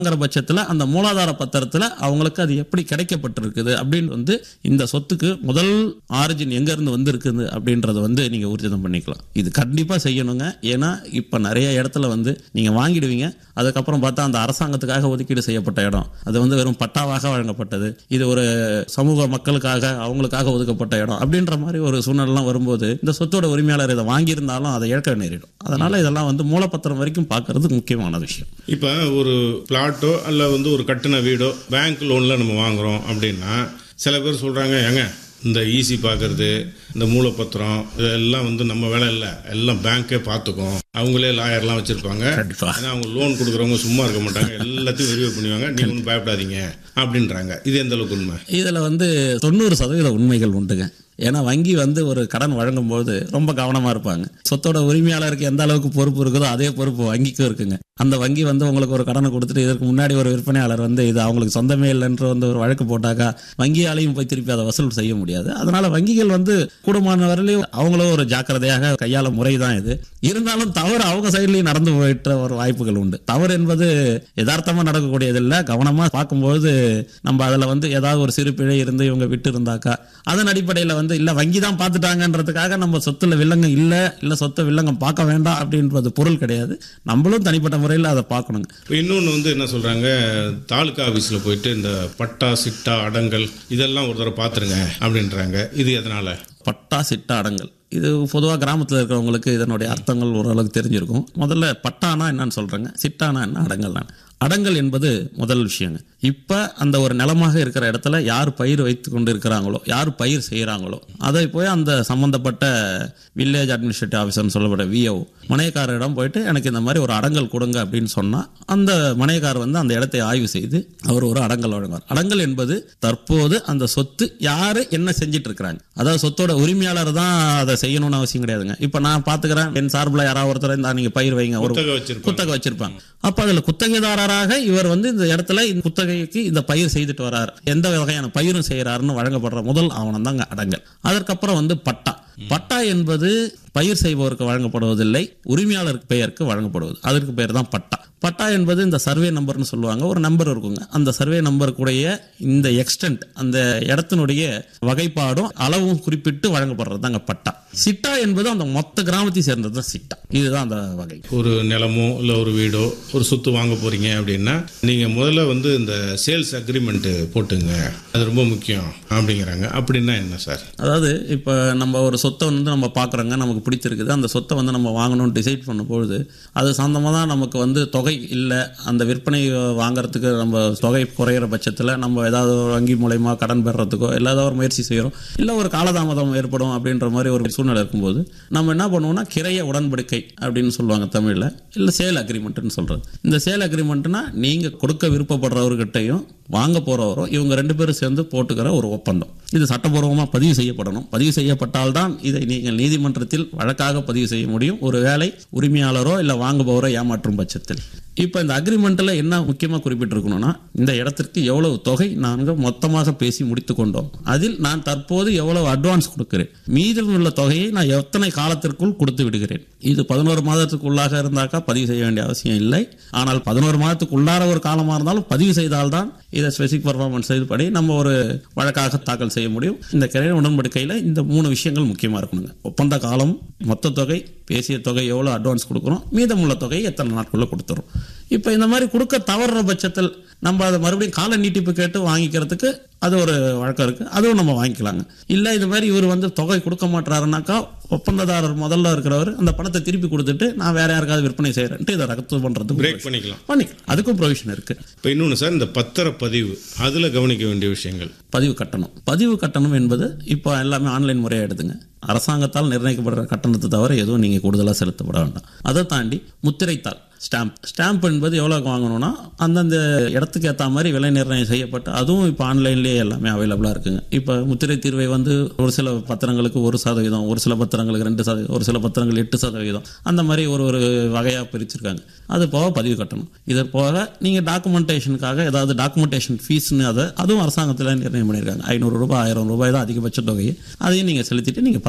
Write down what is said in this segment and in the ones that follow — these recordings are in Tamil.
ங்கிற பட்சத்துல அந்த மூலாதார பத்திரத்துல அவங்களுக்கு அது எப்படி கிடைக்கப்பட்டிருக்குது அப்படின்னு வந்து இந்த சொத்துக்கு முதல் ஆரிஜின் எங்க இருந்து வந்திருக்குது அப்படின்றத வந்து நீங்க ஊர்ஜிதம் பண்ணிக்கலாம் இது கண்டிப்பா செய்யணுங்க ஏன்னா இப்ப நிறைய இடத்துல வந்து நீங்க வாங்கிடுவீங்க அதுக்கப்புறம் பார்த்தா அந்த அரசாங்கத்துக்காக ஒதுக்கீடு செய்யப்பட்ட இடம் அது வந்து வெறும் பட்டாவாக வழங்கப்பட்டது இது ஒரு சமூக மக்களுக்காக அவங்களுக்காக ஒதுக்கப்பட்ட இடம் அப்படின்ற மாதிரி ஒரு சூழ்நிலைலாம் வரும்போது இந்த சொத்தோட உரிமையாளர் இதை வாங்கியிருந்தாலும் அதை இழக்க நேரிடும் அதனால இதெல்லாம் வந்து மூலப்பத்திரம் வரைக்கும் பார்க்கறது முக்கியமான விஷயம் இப்போ ஒரு பிளாட்டோ அல்ல வந்து ஒரு கட்டின வீடோ பேங்க் லோனில் நம்ம வாங்குறோம் அப்படின்னா சில பேர் சொல்கிறாங்க ஏங்க இந்த ஈசி பார்க்கறது இந்த மூலப்பத்திரம் இதெல்லாம் வந்து நம்ம வேலை இல்லை எல்லாம் பேங்க்கே பார்த்துக்கும் அவங்களே லாயர்லாம் வச்சுருப்பாங்க கண்டிப்பா ஏன்னா அவங்க லோன் கொடுக்குறவங்க சும்மா இருக்க மாட்டாங்க எல்லாத்தையும் வெரிஃபை பண்ணுவாங்க நீங்கள் ஒன்றும் பயப்படாதீங்க அப்படின்றாங்க இது எந்த அளவுக்கு உண்மை இதில் வந்து தொண்ணூறு சதவீத உண்மைகள் உண்டுங்க ஏன்னா வங்கி வந்து ஒரு கடன் வழங்கும்போது ரொம்ப கவனமாக இருப்பாங்க சொத்தோட உரிமையாளருக்கு எந்த அளவுக்கு பொறுப்பு இருக்குதோ அதே பொறுப்பு வங்கிக்கும் இருக்குங்க அந்த வங்கி வந்து உங்களுக்கு ஒரு கடனை கொடுத்துட்டு இதற்கு முன்னாடி ஒரு விற்பனையாளர் வந்து இது அவங்களுக்கு சொந்தமே இல்லைன்ற வந்து ஒரு வழக்கு போட்டாக்கா வங்கியாலையும் போய் திருப்பி அதை வசூல் செய்ய முடியாது அதனால வங்கிகள் வந்து கூடுமான வரையிலையும் அவங்களும் ஒரு ஜாக்கிரதையாக கையாள முறை தான் இது இருந்தாலும் தவறு அவங்க சைட்லையும் நடந்து போயிட்ட ஒரு வாய்ப்புகள் உண்டு தவறு என்பது யதார்த்தமாக நடக்கக்கூடியதில்லை கவனமாக பார்க்கும்போது நம்ம அதில் வந்து ஏதாவது ஒரு சிறு பிழை இருந்து இவங்க விட்டு இருந்தாக்கா அதன் அடிப்படையில் வந்து இல்லை வங்கி தான் பார்த்துட்டாங்கன்றதுக்காக நம்ம சொத்துல வில்லங்கம் இல்லை இல்லை சொத்தை வில்லங்கம் பார்க்க வேண்டாம் அப்படின்றது பொருள் கிடையாது நம்மளும் தனிப்பட்ட முறையில் அதை பார்க்கணுங்க இப்போ இன்னொன்று வந்து என்ன சொல்கிறாங்க தாலுக்கா ஆஃபீஸில் போயிட்டு இந்த பட்டா சிட்டா அடங்கல் இதெல்லாம் ஒரு தடவை பார்த்துருங்க அப்படின்றாங்க இது எதனால் பட்டா சிட்டா அடங்கல் இது பொதுவாக கிராமத்தில் இருக்கிறவங்களுக்கு இதனுடைய அர்த்தங்கள் ஓரளவுக்கு தெரிஞ்சிருக்கும் முதல்ல பட்டானா என்னன்னு சொல்கிறேங்க சிட்டானா என்ன அடங்கல் அடங்கல் என்பது முதல் விஷயங்க இப்போ அந்த ஒரு நிலமாக இருக்கிற இடத்துல யார் பயிர் வைத்து கொண்டு இருக்கிறாங்களோ யார் பயிர் செய்கிறாங்களோ அதை போய் அந்த சம்மந்தப்பட்ட வில்லேஜ் அட்மினிஸ்ட்ரேட்டிவ் ஆஃபீஸர்னு சொல்லப்பட்ட விஓ மனையக்காரரிடம் போயிட்டு எனக்கு இந்த மாதிரி ஒரு அடங்கல் கொடுங்க அப்படின்னு சொன்னால் அந்த மனையக்காரர் வந்து அந்த இடத்தை ஆய்வு செய்து அவர் ஒரு அடங்கல் வழங்குவார் அடங்கல் என்பது தற்போது அந்த சொத்து யார் என்ன செஞ்சிட்டு இருக்கிறாங்க அதாவது சொத்தோட உரிமையாளர் தான் அதை செய்யணும்னு அவசியம் கிடையாதுங்க இப்போ நான் பார்த்துக்கிறேன் என் சார்பில் யாராவது ஒருத்தர் இந்த நீங்கள் பயிர் வைங்க ஒரு குத்தகை வச்சிருப்பாங்க குத்தகை வச்சிருப்பாங்க அப்ப அதுல குத்தகைதாரராக இவர் வந்து இந்த இடத்துல இந்த குத்தகைக்கு இந்த பயிர் செய்துட்டு வரார் எந்த வகையான பயிரும் செய்யறாருன்னு வழங்கப்படுற முதல் ஆவணம் தாங்க அடங்கல் அதற்கப்புறம் வந்து பட்டா பட்டா என்பது பயிர் செய்பவருக்கு வழங்கப்படுவதில்லை உரிமையாளருக்கு பெயருக்கு வழங்கப்படுவது அதற்கு பெயர் தான் பட்டா பட்டா என்பது இந்த சர்வே நம்பர்னு சொல்லுவாங்க ஒரு நம்பர் இருக்குங்க அந்த சர்வே நம்பருக்குடைய இந்த எக்ஸ்டென்ட் அந்த இடத்தினுடைய வகைப்பாடும் அளவும் குறிப்பிட்டு வழங்கப்படுறது தாங்க பட்டா சிட்டா என்பது அந்த மொத்த கிராமத்தை சேர்ந்தது தான் சிட்டா இதுதான் அந்த வகை ஒரு நிலமோ இல்லை ஒரு வீடோ ஒரு சொத்து வாங்க போறீங்க அப்படின்னா நீங்கள் முதல்ல வந்து இந்த சேல்ஸ் அக்ரிமெண்ட்டு போட்டுங்க அது ரொம்ப முக்கியம் அப்படிங்கிறாங்க அப்படின்னா என்ன சார் அதாவது இப்போ நம்ம ஒரு சொத்தை வந்து நம்ம பார்க்குறோங்க நமக்கு பிடிச்சிருக்குது அந்த சொத்தை வந்து நம்ம வாங்கணும்னு டிசைட் பண்ணும்பொழுது அது சொந்தமாக தான் நமக்கு வந்து தொகை இல்லை அந்த விற்பனை வாங்குறதுக்கு நம்ம தொகை குறையிற பட்சத்தில் நம்ம ஏதாவது ஒரு வங்கி மூலயமா கடன் பெறுறதுக்கோ இல்லை ஏதாவது ஒரு முயற்சி செய்கிறோம் இல்லை ஒரு காலதாமதம் ஏற்படும் அப்படின்ற மாதிரி ஒரு சூழ்நிலை இருக்கும்போது நம்ம என்ன பண்ணுவோம்னா கிரைய உடன்படிக்கை அப்படின்னு சொல்லுவாங்க தமிழில் இல்லை சேல் அக்ரிமெண்ட்னு சொல்கிறது இந்த சேல் அக்ரிமெண்ட்னா நீங்கள் கொடுக்க விருப்பப்படுறவர்கிட்டையும் வாங்க போகிறவரோ இவங்க ரெண்டு பேரும் சேர்ந்து போட்டுக்கிற ஒரு ஒப்பந்தம் இது சட்டபூர்வமாக பதிவு செய்யப்படணும் பதிவு செய்யப்பட்டால்தான் இதை நீங்கள் நீதிமன்றத்தில் வழக்காக பதிவு செய்ய முடியும் ஒரு வேளை உரிமையாளரோ இல்லை வாங்குபவரோ ஏமாற்றும் பட்சத்தில் இப்போ இந்த அக்ரிமெண்ட்டில் என்ன முக்கியமாக குறிப்பிட்டிருக்கணும்னா இந்த இடத்திற்கு எவ்வளவு தொகை நாங்கள் மொத்தமாக பேசி முடித்து கொண்டோம் அதில் நான் தற்போது எவ்வளவு அட்வான்ஸ் கொடுக்கிறேன் மீதம் உள்ள தொகையை நான் எத்தனை காலத்திற்குள் கொடுத்து விடுகிறேன் இது பதினோரு மாதத்துக்குள்ளாக இருந்தாக்கா பதிவு செய்ய வேண்டிய அவசியம் இல்லை ஆனால் பதினோரு மாதத்துக்கு உள்ளார ஒரு காலமாக இருந்தாலும் பதிவு செய்தால்தான் இதை ஸ்பெசிஃபிக் பர்ஃபார்மன்ஸ் இதுபடி நம்ம ஒரு வழக்காக தாக்கல் செய்ய முடியும் இந்த கிரைய உடன்படிக்கையில் இந்த மூணு விஷயங்கள் முக்கியமாக இருக்கணுங்க ஒப்பந்த காலம் மொத்த தொகை பேசிய தொகை எவ்வளோ அட்வான்ஸ் கொடுக்குறோம் மீதமுள்ள தொகையை எத்தனை நாட்குள்ளே கொடுத்துரும் இப்போ இந்த மாதிரி கொடுக்க தவறுற பட்சத்தில் நம்ம அதை மறுபடியும் கால நீட்டிப்பு கேட்டு வாங்கிக்கிறதுக்கு அது ஒரு வழக்கம் இருக்குது அதுவும் நம்ம வாங்கிக்கலாங்க இல்லை இது மாதிரி இவர் வந்து தொகை கொடுக்க மாட்டாருனாக்கா ஒப்பந்ததாரர் முதல்ல இருக்கிறவர் அந்த பணத்தை திருப்பி கொடுத்துட்டு நான் வேற யாருக்காவது விற்பனை செய்கிறேன்ட்டு இதை ரத்து பண்ணுறதுக்கு பிரேக் பண்ணிக்கலாம் பண்ணிக்கலாம் அதுக்கும் ப்ரொவிஷன் இருக்குது இப்போ இன்னொன்று சார் இந்த பத்திரப்பதிவு அதில் கவனிக்க வேண்டிய விஷயங்கள் பதிவு கட்டணம் பதிவு கட்டணம் என்பது இப்போ எல்லாமே ஆன்லைன் முறையாக எடுத்துங்க அரசாங்கத்தால் நிர்ணயிக்கப்படுற கட்டணத்தை தவிர எதுவும் நீங்கள் கூடுதலாக செலுத்தப்பட வேண்டாம் அதை தாண்டி முத்திரைத்தாள் ஸ்டாம்ப் ஸ்டாம்ப் என்பது எவ்வளோ வாங்கணும்னா அந்தந்த இடத்துக்கு ஏற்ற மாதிரி விலை நிர்ணயம் செய்யப்பட்டு அதுவும் இப்போ ஆன்லைன்லேயே எல்லாமே அவைலபிளாக இருக்குங்க இப்போ முத்திரை தீர்வை வந்து ஒரு சில பத்திரங்களுக்கு ஒரு சதவீதம் ஒரு சில பத்திரங்களுக்கு ரெண்டு சதவீதம் ஒரு சில பத்திரங்கள் எட்டு சதவீதம் அந்த மாதிரி ஒரு ஒரு வகையாக பிரிச்சிருக்காங்க அது போக பதிவு கட்டணும் இது போக நீங்கள் டாக்குமெண்டேஷனுக்காக ஏதாவது டாக்குமெண்டேஷன் ஃபீஸ்னு அதை அதுவும் அரசாங்கத்தில் நிர்ணயம் பண்ணியிருக்காங்க ஐநூறு ரூபாய் ஆயிரம் ரூபாய் தான் அதிகபட்ச தொகை அதையும் நீங்கள் செலுத்திட்டு நீங்கள்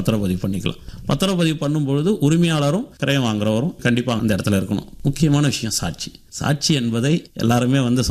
பத்திரப்பதிவு பண்ணிக்கலாம் பத்திரப்பதிவு பண்ணும்பொழுது உரிமையாளரும் கிரயம் வாங்குறவரும் கண்டிப்பாக அந்த இடத்துல இருக்கணும் முக்கியமான விஷயம் சாட்சி சாட்சி என்பதை எல்லாருமே வந்து